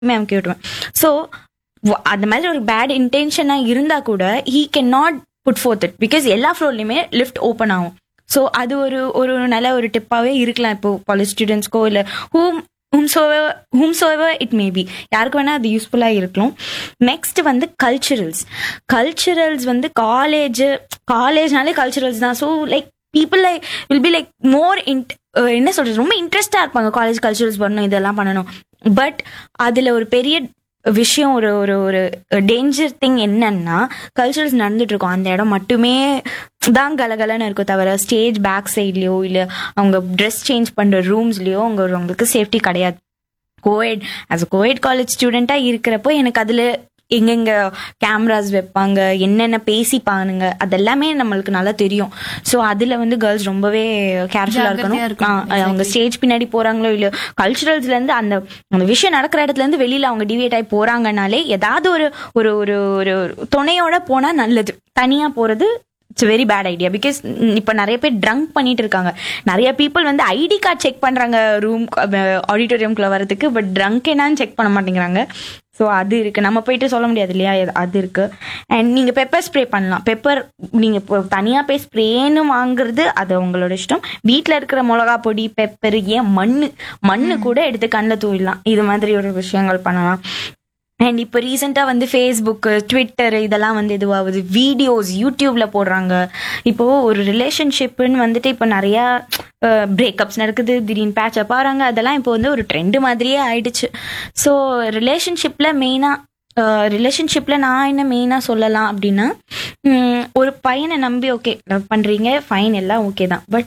அமுக்கி விட்டுருவேன் ஸோ அந்த மாதிரி ஒரு பேட் இன்டென்ஷனா இருந்தா கூட he can not put forth it because எல்லா ஃப்ளோர்லையுமே லிஃப்ட் ஓப்பன் ஆகும் ஸோ அது ஒரு ஒரு நல்ல ஒரு டிப்பாவே இருக்கலாம் இப்போ காலேஜ் ஸ்டூடெண்ட்ஸ்க்கோ இல்லை ஹூம் ஹூம்சோவர் ஹூம்சோவர் இட் மேபி யாருக்கு வேணா அது யூஸ்ஃபுல்லாக இருக்கலாம் நெக்ஸ்ட் வந்து கல்ச்சுரல்ஸ் கல்ச்சுரல்ஸ் வந்து காலேஜ் காலேஜ்னாலே கல்ச்சுரல்ஸ் தான் so like people like will be like more இன்ட் என்ன சொல்றது ரொம்ப இன்ட்ரெஸ்டாக இருப்பாங்க காலேஜ் கல்ச்சுரல்ஸ் பண்ணணும் இதெல்லாம் பண்ணணும் பட் அதில் ஒரு பெரிய விஷயம் ஒரு ஒரு ஒரு டேஞ்சர் திங் என்னன்னா கல்ச்சுரல்ஸ் நடந்துட்டு இருக்கும் அந்த இடம் மட்டுமே தான் கலகலன்னு இருக்கும் தவிர ஸ்டேஜ் பேக் சைட்லயோ இல்லை அவங்க ட்ரெஸ் சேஞ்ச் பண்ற ரூம்ஸ்லயோ அவங்க அவங்களுக்கு சேஃப்டி கிடையாது coed as a coed college ஸ்டூடெண்ட்டாக இருக்கிறப்போ எனக்கு அதில் எங்கெங்க கேமராஸ் வைப்பாங்க என்னென்ன பேசிப்பானுங்க அதெல்லாமே நம்மளுக்கு நல்லா தெரியும் ஸோ அதில் வந்து கேர்ள்ஸ் ரொம்பவே கேர்ஃபுல்லாக ஜாக்கிரதையா இருக்கணும் இருக்கணும். ஆ, அவங்க ஸ்டேஜ் பின்னாடி போறாங்களோ இல்லையோ கல்ச்சுரல்ஸ்ல இருந்து அந்த அந்த விஷயம் நடக்கிற இடத்துல இருந்து வெளியில அவங்க டிவியேட் ஆகி போறாங்கனாலே ஏதாவது ஒரு ஒரு ஒரு ஒரு துணையோட போனா நல்லது தனியா போறது it's very bad idea because இப்போ நிறைய பேர் ட்ரங்க் பண்ணிட்டு இருக்காங்க நிறைய பீப்புள் வந்து ஐடி கார்டு செக் பண்றாங்க ரூம் ஆடிட்டோரியம்குள்ள வரதுக்கு பட் ட்ரங்க் என்னன்னு செக் பண்ண மாட்டேங்கிறாங்க ஸோ அது இருக்கு நம்ம போயிட்டு சொல்ல முடியாது இல்லையா இது- அது இருக்கு அண்ட் நீங்க பெப்பர் ஸ்ப்ரே பண்ணலாம் பெப்பர் நீங்க இப்போ தனியா போய் ஸ்ப்ரேன்னு வாங்குறது அது உங்களோட இஷ்டம் வீட்ல இருக்கிற மிளகா பொடி பெப்பர் ஏன் மண்ணு மண்ணு கூட எடுத்து கண்ணில் தூவிடலாம் இது மாதிரி ஒரு விஷயங்கள் பண்ணலாம் அண்ட் இப்போ ரீசெண்டாக வந்து ஃபேஸ்புக்கு ட்விட்டர் இதெல்லாம் வந்து இதுவாகுது வீடியோஸ் யூடியூப்ல போடுறாங்க இப்போ ஒரு ரிலேஷன்ஷிப்னு வந்துட்டு இப்போ நிறையா பிரேக்கப்ஸ் நடக்குது திடீர்னு பேட்சப் ஆகிறாங்க அதெல்லாம் இப்போ வந்து ஒரு ட்ரெண்டு மாதிரியே ஆயிடுச்சு ஸோ ரிலேஷன்ஷிப்பில் மெயினாக ரிலேஷன்ஷிப்பில் நான் என்ன மெயினாக சொல்லலாம் அப்படின்னா உம், ஒரு பையனை நம்பி ஓகே லவ் பண்ணுறீங்க ஃபைன் எல்லாம் ஓகே தான் பட்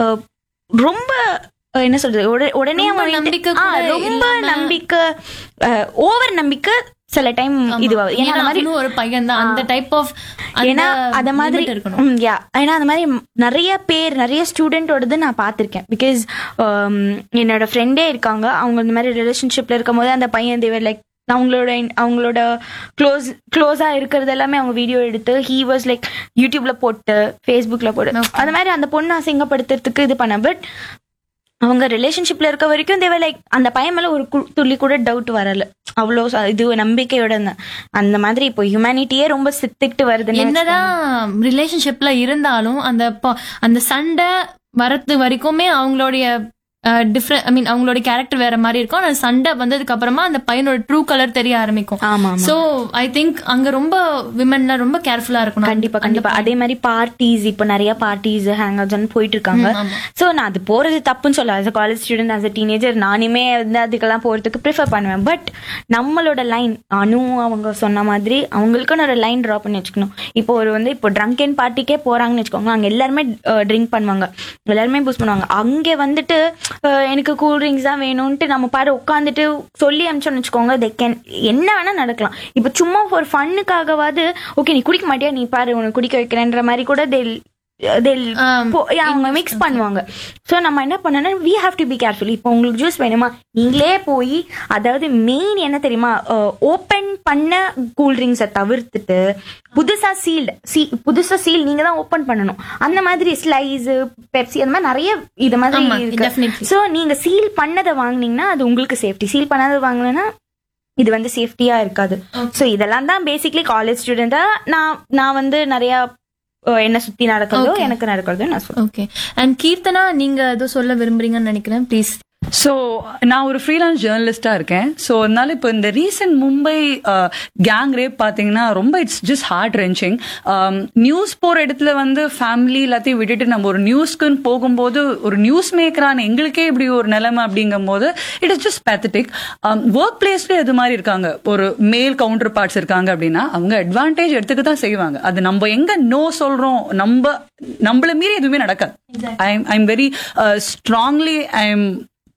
ரொம்ப அஹ், என்ன சொல்றது உட- உடனே ரொம்ப அவன் நம்பிக்கை ஆ, கூட ரொம்ப இல்லாம- நம்பிக்கை ஓவர் நம்பிக்கை சில டைம் இதுவாகுது ஏன்னா அந்த மாதிரி ஒரு பையன் தான் அந்த டைப் ஆஃப் ஏன்னா அத மாதிரி இருக்கணும் ம், yeah. ஏன்னா அந்த மாதிரி நிறைய பேர் நிறைய ஸ்டூடெண்டோடது நான் பார்த்திருக்கேன் பிகாஸ் என்னோட ஃப்ரெண்டே இருக்காங்க அவங்க இந்த மாதிரி ரிலேஷன்ஷிப்ல இருக்கும் போது அந்த பையன் தேவர் லைக் அவங்களோட அவங்களோட க்ளோஸ் க்ளோஸா இருக்கிறது எல்லாமே அவங்க வீடியோ எடுத்து ஹீ வாஸ் லைக் யூடியூப்ல போட்டு ஃபேஸ்புக்ல போட்டு Okay. அந்த மாதிரி அந்த பொண்ணை அசிங்கப்படுத்துறதுக்கு இது பண்ண பட் அவங்க ரிலேஷன்ஷிப்ல இருக்க வரைக்கும் தேவை லைக் அந்த பையன் மேல ஒரு கு- துளி கூட டவுட் வரல அவ்வளோ ச- இது நம்பிக்கையோட இருந்தேன் அந்த மாதிரி இப்போ ஹியூமனிட்டியே ரொம்ப சித்துக்கிட்டு வருதுன்னு என்னதான் ரிலேஷன்ஷிப்ல இருந்தாலும் அந்த ப- அந்த சண்டை வரது வரைக்குமே அவங்களுடைய டிஃப்ரெண்ட் ஐ மீன் அவங்களோட கேரக்டர் வேற மாதிரி இருக்கும் ஆனா சண்டை வந்ததுக்கு அப்புறமா அந்த பையனோட ட்ரூ கலர் தெரிய ஆரம்பிக்கும் ஆமா ஆமா சோ ஐ திங்க் அங்க ரொம்ப விமன்ல ரொம்ப கேர்ஃபுல்லா இருக்கணும் கண்டிப்பா கண்டிப்பா அதே மாதிரி பார்ட்டிஸ் இப்போ நிறைய பார்ட்டிஸ் ஹேங் அவுட்ஸ் போயிட்டு இருக்காங்க ஆமா. சோ நான் அது போறது தப்புன்னு சொல்ல as a college student as a teenager நானுமே வந்து அதுக்கெல்லாம் போறதுக்கு ப்ரிஃபர் பண்ணுவேன் பட் நம்மளோட லைன் அனு அவங்க சொன்ன மாதிரி அவங்களுக்குன்னு ஒரு லைன் ட்ரா பண்ணி வச்சுக்கணும் இப்போ ஒரு வந்து இப்போ ட்ரங்க் அண்ட் பார்ட்டிக்கே போறாங்கன்னு வச்சுக்கோங்க அங்க எல்லாருமே ட்ரிங்க் பண்ணுவாங்க எல்லாருமே பூஸ் பண்ணுவாங்க அங்கே வந்துட்டு அஹ், எனக்கு கூல் ட்ரிங்க்ஸ் தான் வேணும்ட்டு நம்ம பாரு உட்காந்துட்டு சொல்லி அனுப்பிச்சோம்னு வச்சுக்கோங்க they can என்ன வேணா நடக்கலாம் இப்போ சும்மா ஒரு ஃபன்னுக்காகவாது ஓகே நீ குடிக்க மாட்டியா நீ பாரு உனக்கு குடிக்க வைக்கிறேன்ற மாதிரி கூட they'll they'll ஆம். போ- yeah, அவங்க மிக்ஸ் பண்ணுவாங்க ஸோ நம்ம என்ன பண்ணணும் we have to be careful இப்போ உங்களுக்கு ஜூஸ் வேணுமா நீங்களே போய் அதாவது மெயின் என்ன தெரியுமா ஓப்பன் பண்ண கூல் ட்ரிங்க்ஸை தவிர்த்துட்டு புதுசா சீல்டு சீ புதுசா சீல் நீங்க தான் ஓப்பன் பண்ணணும் அந்த மாதிரி ஸ்லைஸ் பெப்சி அந்த மாதிரி நிறைய இது ஆமா, மாதிரி இருக்கு definitely. ஸோ நீங்க சீல் பண்ணதை வாங்குனீங்கன்னா அது உங்களுக்கு சேஃப்டி சீல் பண்ணாத வாங்கினா இது வந்து சேஃப்டியா இருக்காது ஸோ இதெல்லாம் தான் பேசிக்லி காலேஜ் ஸ்டூடெண்டா நான் நான் வந்து நிறைய அஹ், என்ன சுத்தி நடக்கிறதோ Okay. எனக்கு நடக்கிறதோ நான் சொல்றேன் ஓகே அண்ட் கீர்த்தனா நீங்க ஏதோ சொல்ல விரும்புறீங்கன்னு நினைக்கிறேன் ப்ளீஸ் ஸோ நான் ஒரு ஃப்ரீலான்ஸ் ஜேர்னலிஸ்டா இருக்கேன் ஸோ அதனால இப்போ இந்த ரீசன்ட் மும்பை கேங் ரேப் பார்த்தீங்கன்னா ரொம்ப it's just heart wrenching news போகிற இடத்துல வந்து ஃபேமிலி எல்லாத்தையும் விட்டுட்டு நம்ம ஒரு நியூஸ்க்குன்னு போகும்போது ஒரு நியூஸ் மேக்கரான எங்களுக்கே இப்படி ஒரு நிலைமை அப்படிங்கும்போது it is just pathetic work பிளேஸ்ல இது மாதிரி இருக்காங்க ஒரு மேல் கவுண்டர் பார்ட்ஸ் இருக்காங்க அப்படின்னா அவங்க அட்வான்டேஜ் எடுத்துக்க தான் செய்வாங்க அது நம்ம எங்க நோ சொல்றோம் நம்ம நம்மள மீறி எதுவுமே நடக்காது I I am very strongly I am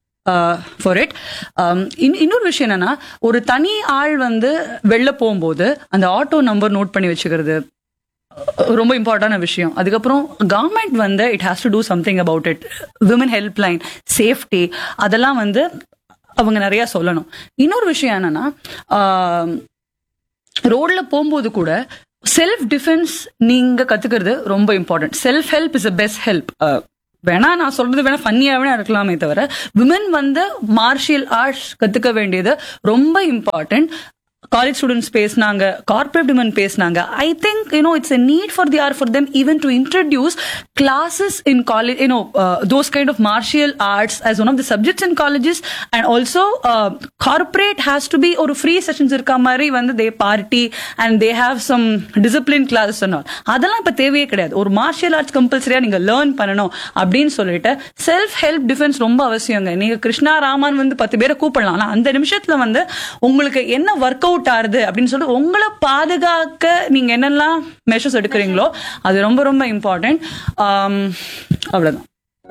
for it இன்னொரு விஷயம் என்னன்னா ஒரு தனி ஆள் வந்து வெளில போகும்போது அந்த ஆட்டோ நம்பர் நோட் பண்ணி வச்சுக்கிறது அஹ், ரொம்ப இம்பார்ட்டன்டான விஷயம் அதுக்கப்புறம் கவர்மெண்ட் வந்து it has to do something about it women help line safety அதெல்லாம் வந்து அவங்க நிறைய சொல்லணும் இன்னொரு விஷயம் என்னன்னா ரோட்ல போகும்போது கூட செல்ஃப் டிஃபென்ஸ் நீங்க கத்துக்கிறது ரொம்ப important self help is a best help வேணா நான் சொல்றது வேணா ஃபன்னியா வேணா இருக்கலாமே தவிர விமன் வந்து மார்ஷியல் ஆர்ட்ஸ் கத்துக்க வேண்டியது ரொம்ப இம்பார்ட்டன்ட் காலேஜ் ஸ்டூடெண்ட்ஸ் பேசினாங்க கார்பரேட் விமன் பேசினாங்க I think you know it's a need for the are for them even to introduce classes in college you know uh, those kind of martial arts as one of the subjects in colleges and also uh, corporate has to be ஒரு free sessions இருக்க மாதிரி வந்து they party and they have some discipline classes and all அதெல்லாம் இப்ப தேவையே கிடையாது ஒரு martial arts கம்பல்சரியா நீங்க லேர்ன் பண்ணணும் அப்படின்னு சொல்லிட்டு செல்ஃப் ஹெல்ப் டிஃபென்ஸ் ரொம்ப அவசியங்க நீங்க கிருஷ்ணா ராமன் வந்து பத்து பேரை கூப்பிடலாம் ஆனா அந்த நிமிஷத்துல வந்து உங்களுக்கு என்ன ஒர்க் அவுட் ஆகுது அப்படின்னு சொல்லிட்டு உங்களை பாதுகாக்க நீங்க என்னெல்லாம் மெஷர்ஸ் எடுக்கிறீங்களோ அது ரொம்ப ரொம்ப இம்பார்ட்டன்ட் அவ்வளவுதான்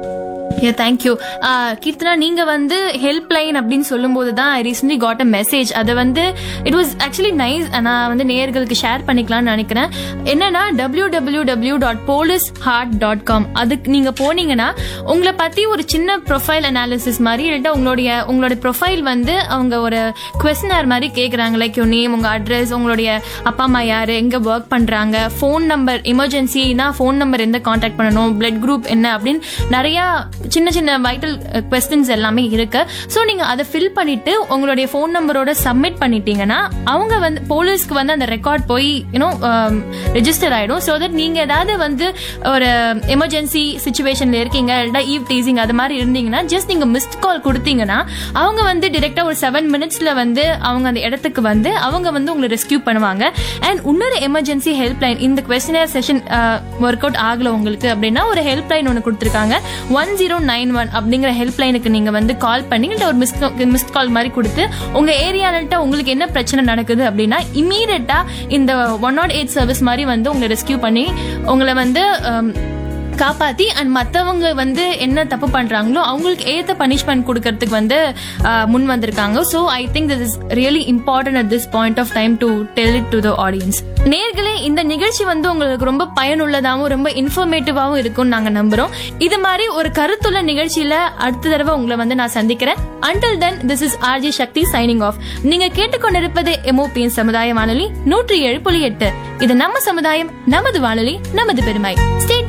ஏ தேங்க்யூ கீர்த்தனா நீங்க வந்து ஹெல்ப் லைன் அப்படின்னு சொல்லும்போது தான் I recently got a message அதை வந்து இட் வாஸ் ஆக்சுவலி நைஸ் நான் வந்து நேயர்களுக்கு ஷேர் பண்ணிக்கலாம்னு நினைக்கிறேன் என்னன்னா W W W dot police heart dot com அதுக்கு நீங்க போனீங்கன்னா உங்களை பத்தி ஒரு சின்ன ப்ரொஃபைல் அனாலிசிஸ் மாதிரி இல்லாட்டா உங்களுடைய உங்களுடைய ப்ரொஃபைல் வந்து அவங்க ஒரு கொஸ்டினர் மாதிரி கேட்குறாங்க லைக் யோர் நேம் உங்க அட்ரஸ் உங்களுடைய அப்பா அம்மா யாரு எங்க ஒர்க் பண்றாங்க ஃபோன் நம்பர் எமர்ஜென்சினா ஃபோன் நம்பர் எந்த காண்டாக்ட் பண்ணணும் பிளட் குரூப் என்ன அப்படின்னு நிறைய சின்ன சின்ன வைட்டல் கொஸ்டின்ஸ் எல்லாமே இருக்கு ஸோ நீங்க அதை ஃபில் பண்ணிட்டு உங்களுடைய ஃபோன் நம்பரோட சப்மிட் பண்ணிட்டீங்கன்னா அவங்க வந்து போலீஸ்க்கு வந்து அந்த ரெக்கார்ட் போய் யூனோ ரெஜிஸ்டர் ஆயிடும் ஸோ தட் நீங்க ஏதாவது வந்து ஒரு எமர்ஜென்சி சுச்சுவேஷன்ல இருக்கீங்க இல்லைன்னா ஈவ் டீசிங் அது மாதிரி இருந்தீங்கன்னா ஜஸ்ட் நீங்க மிஸ்ட் கால் கொடுத்தீங்கன்னா அவங்க வந்து டிரெக்டா ஒரு செவன் மினிட்ஸ்ல வந்து அவங்க அந்த இடத்துக்கு வந்து அவங்க வந்து உங்களை ரெஸ்கியூ பண்ணுவாங்க அண்ட் இன்னொரு எமர்ஜென்சி ஹெல்ப் லைன் இந்த கொஸ்டினர் செஷன் ஒர்க் அவுட் ஆகல உங்களுக்கு அப்படின்னா ஒரு ஹெல்ப் லைன் ஒன்று கொடுத்துருக்காங்க ஒன் ஜீரோ நைன் ஒன் அப்படிங்கிற ஹெல்ப் லைனுக்கு நீங்க வந்து கால் பண்ணி இல்ல ஒரு மிஸ் மிஸ்ட் கால் மாதிரி கொடுத்து உங்க ஏரியாலட்ட உங்களுக்கு என்ன பிரச்சனை நடக்குது அப்படின்னா இமீடியட்டா இந்த ஒன் நாட் எயிட் சர்வீஸ் மாதிரி வந்து உங்களை ரெஸ்கியூ பண்ணி உங்களை வந்து um, காப்பாத்தி அண்ட் மத்தவங்க வந்து என்ன தப்பு பண்றாங்களோ அவங்களுக்கு ஏத்த பனிஷ்மெண்ட் கொடுக்கறதுக்கு வந்து ஆஹ், முன் வந்திருக்காங்க so I think this is really important at this point of time to tell it to the audience நேர்களே இந்த நிகழ்ச்சி வந்து உங்களுக்கு ரொம்ப பயனுள்ளதாகவும் ரொம்ப இன்ஃபர்மேட்டிவாகவும் இருக்கும்னு நாங்க நம்புறோம் இது மாதிரி ஒரு கருத்துள்ள நிகழ்ச்சியில அடுத்த தடவை உங்களை வந்து நான் சந்திக்கிறேன் until then this is RJ Shakti signing off நீங்க கேட்டுக்கொண்டிருப்பது எம்ஓபியின் சமுதாய வானொலி நூற்றி ஏழு புள்ளி எட்டு இது நம்ம சமுதாயம் நமது வானொலி நமது பெருமை ஸ்டே